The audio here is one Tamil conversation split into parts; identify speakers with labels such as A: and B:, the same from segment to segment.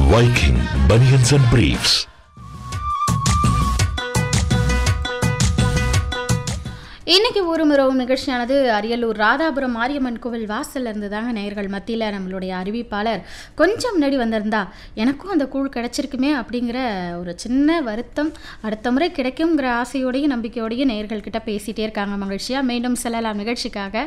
A: Viking Bunions and Briefs.
B: இன்னைக்கு ஒரு முறவும் நிகழ்ச்சியானது அரியலூர் ராதாபுரம் மாரியம்மன் கோவில் வாசல்ல இருந்து தாங்க நேயர்கள் மத்தியில் நம்மளுடைய அறிவிப்பாளர் கொஞ்சம் முன்னாடி வந்திருந்தா எனக்கும் அந்த கூழ் கிடைச்சிருக்குமே அப்படிங்கிற ஒரு சின்ன வருத்தம் அடுத்த முறை கிடைக்குங்கிற ஆசையோடையும் நம்பிக்கையோடையும் நேயர்கள் கிட்ட பேசிட்டே இருக்காங்க மகிழ்ச்சியா மீண்டும் செல்லலாம் நிகழ்ச்சிக்காக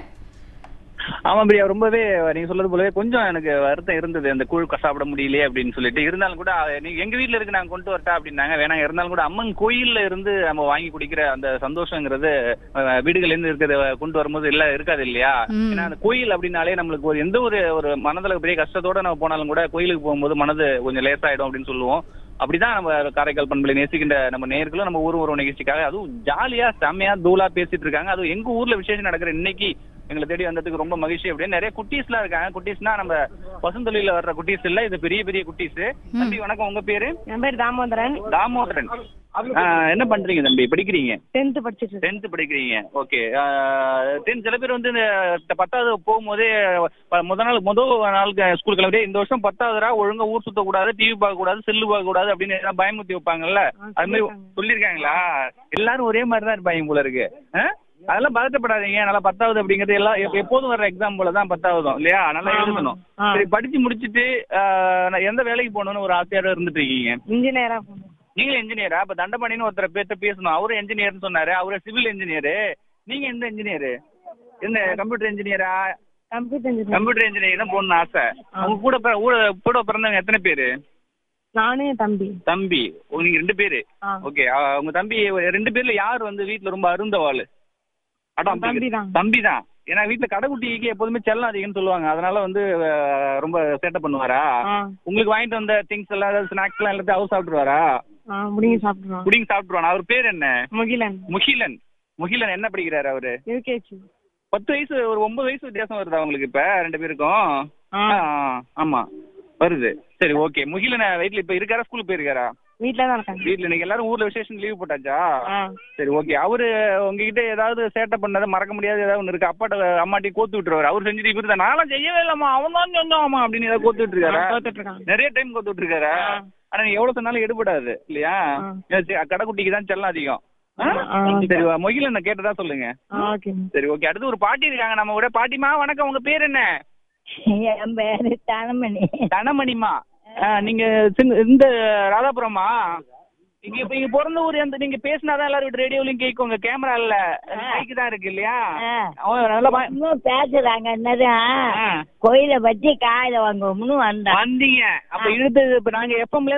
C: ஆமா பிரியா ரொம்பவே நீங்க சொல்றது போலவே கொஞ்சம் எனக்கு வருத்தம் இருந்தது அந்த கூழ் சாப்பிட முடியலையே அப்படின்னு சொல்லிட்டு இருந்தாலும் கூட அஹ், நீங்க எங்க வீட்ல இருக்கு நாங்க கொண்டு வரட்டா அப்படின்னாங்க வேணாம் இருந்தாலும் கூட அம்மன் கோயில்ல இருந்து நம்ம வாங்கி குடிக்கிற அந்த சந்தோஷங்கிறது அஹ், வீடுகள்ல இருந்து இருக்கிறத கொண்டு வரும்போது இல்ல இருக்காது இல்லையா
B: ம்.
C: ஏன்னா அந்த கோயில் அப்படின்னாலே நம்மளுக்கு ஒரு எந்த ஒரு ஒரு மனதுல பெரிய கஷ்டத்தோட நம்ம போனாலும் கூட கோயிலுக்கு போகும்போது மனது கொஞ்சம் லேசாயிடும் அப்படின்னு சொல்லுவோம் அப்படிதான் நம்ம காரைக்கால் பண்பலை நேசிக்கின்ற நம்ம நேர்களும் நம்ம ஊர் ஒரு நிகழ்ச்சிக்காக அதுவும் ஜாலியா செம்மையா தூளா பேசிட்டு இருக்காங்க அதுவும் எங்க ஊர்ல விசேஷம் நடக்கிற இன்னைக்கு எங்களை தேடி வந்ததுக்கு ரொம்ப மகிழ்ச்சி அப்படின்னு நிறைய குட்டீஸ்லாம் இருக்காங்க குட்டீஸ்னா நம்ம பசுந்தொழில வர்ற குட்டீஸ் இல்ல இது பெரிய பெரிய குட்டீஸ் தம்பி வணக்கம் உங்க பேரு
D: என் பேர் தாமோதரன்
C: தாமோதரன் ஆ, என்ன பண்றீங்க தம்பி படிக்கிறீங்க
D: டென்த் படிச்சிட்டு இருக்கேன்
C: டென்த் படிக்கிறீங்க ஓகே டென்த் சில பேர் வந்து இந்த பத்தாவது போகும்போதே ப- முத நாள் முதல் நாள் ஸ்கூல் கிளம்பிட்டு இந்த வருஷம் பத்தாவதுரா ஒழுங்கா ஊர் சுத்த கூடாது டிவி பார்க்க கூடாது செல்லு பார்க்க கூடாது அப்படின்னு எல்லாம் பயமுத்தி வைப்பாங்கல்ல
D: ஆ,
C: அது மாதிரி
D: சொல்லிருக்காங்க.
C: சொல்லியிருக்காங்களா எல்லாரும் ஒரே மாதிரி தான் இருப்பாங்க போல இருக்கு ஆ? அதெல்லாம் பதட்டப்படாதீங்க நல்லா பத்தாவது அப்படிங்கிறது எல்லாம் எப்ப- எப்போதும் வர்ற எக்ஸாம் போல தான் பத்தாவதும் இல்லையா நல்லா
D: ஆமா.
C: எழுதணும்
D: ஆ.
C: சரி படிச்சு முடிச்சிட்டு ஆ, நான் எந்த வேலைக்கு போகணும்னு ஒரு ஆசையோட இருந்துட்டு இருக்கீங்க
D: இன்ஜினியரா போகணும்
C: நீங்களும் இன்ஜினியரா அப்ப தண்டபாணின்னு ஒருத்தர் பேர்த்த பேசணும் அவரும் இன்ஜினியர்னு சொன்னாரு அவரு சிவில் இன்ஜினியர் நீங்க எந்த இன்ஜினியர் என்ன கம்ப்யூட்டர் இன்ஜினியரா
D: கம்ப்யூட்டர் இன்ஜினியர்
C: கம்ப்யூட்டர் இன்ஜினியர் தான் போகணும்னு ஆசை உங்க கூட பிற- ஊட- கூட பிறந்தவங்க எத்தனை பேரு
D: நானே என் தம்பி
C: தம்பி ஓ, நீங்க ரெண்டு பேரு
D: ஆ.
C: ஓகே உங்க தம்பி ரெண்டு பேர்ல யார் வந்து வீட்ல ரொம்ப அருந்தவாள் அடம்
D: தம்பி தான்.
C: தம்பி தான் ஏன்னா வீட்ல கடைக்குட்டிக்கு எப்போதுமே செல்லம் அதிகம்னு சொல்லுவாங்க அதனால வந்து அஹ், ரொம்ப சேட்டை பண்ணுவாரா
D: ஆ
C: உங்களுக்கு வாங்கிட்டு வந்த திங்ஸ் எல்லாம் ஏதாவது ஸ்நாக்ஸ் எல்லாம் எல்லாத்தையும் அவர் சாப்பிட்டுருவாரா
D: ஆ முடிங்க சாப்பிடுவோம்
C: புடிங்க சாப்பிட்டுருவானா அவர் பேர் என்ன
D: முகிலன்
C: முகிலன் முகிலன் என்ன படிக்கிறாரு அவரு
D: யூகேஜி
C: பத்து வயசு ஒரு ஒன்பது வயசு வித்தியாசம் வருதா உங்களுக்கு இப்ப ரெண்டு பேருக்கும்
D: ஆ
C: ஆ, ஆ, ஆமா வருது சரி ஓகே முகிலன் வீட்ல இப்ப இருக்காரா ஸ்கூல் போயிருக்காரா
D: வீட்டில் தான் இருக்காங்க
C: வீட்ல நீங்க எல்லாரும் ஊர்ல விசேஷம் லீவ் போட்டாச்சா
D: ஆ
C: சரி ஓகே அவரு உங்ககிட்ட ஏதாவது சேட்டை பண்ணதை மறக்க முடியாது ஏதாவது ஒண்ணு இருக்கு அப்பாட்ட அம்மாட்டி கோத்து விட்டுருவாரு அவர் செஞ்சுட்டு இவரு தான் நானும் செய்யவே இல்லம்மா அவன் தான் சொன்னாமா அப்படின்னு ஏதாவது கோத்து விட்டுருக்காரா
D: தோத்துட்டு இருக்காங்க
C: நிறைய டைம் கோத்து விட்டுருக்காரா
D: ஆ.
C: ஆனா நீங்க எவ்வளவு சொன்னாலும் எடுபடாது இல்லையா
D: ஆ.
C: சரி, கடைக்குட்டிக்கு தான் செல்லம் அதிகம் ஆ?
D: ஆ.
C: சரி முகிலன் கேட்டதா சொல்லுங்க
D: ஆ ஓகே
C: சரி ஓகே அடுத்து ஒரு பாட்டி இருக்காங்க நம்ம கூட பாட்டிமா வணக்கம் உங்க பேர் என்ன
E: என் பேரு தனமணி
C: தனமணிமா ஆ, நீங்க சின்ன- இந்த ராதாபுரமா இங்க இப்ப இங்க பிறந்த ஊர் எந்த நீங்க பேசினாதான் எல்லாரும் ரேடியோலயும் கேட்கும் உங்க கேமரா இல்ல மைக்கு தான் இருக்கு இல்லையா
E: ஆ.
C: அவன் நல்லா பா-
E: இன்னும் பேசுறாங்க என்னதான்
C: ஆ.
E: கோயிலை பத்தி காயில வாங்குவோம்னு வந்தேன்
C: வந்தீங்க அப்ப இழுத்து இப்ப நாங்க எப்பம்ல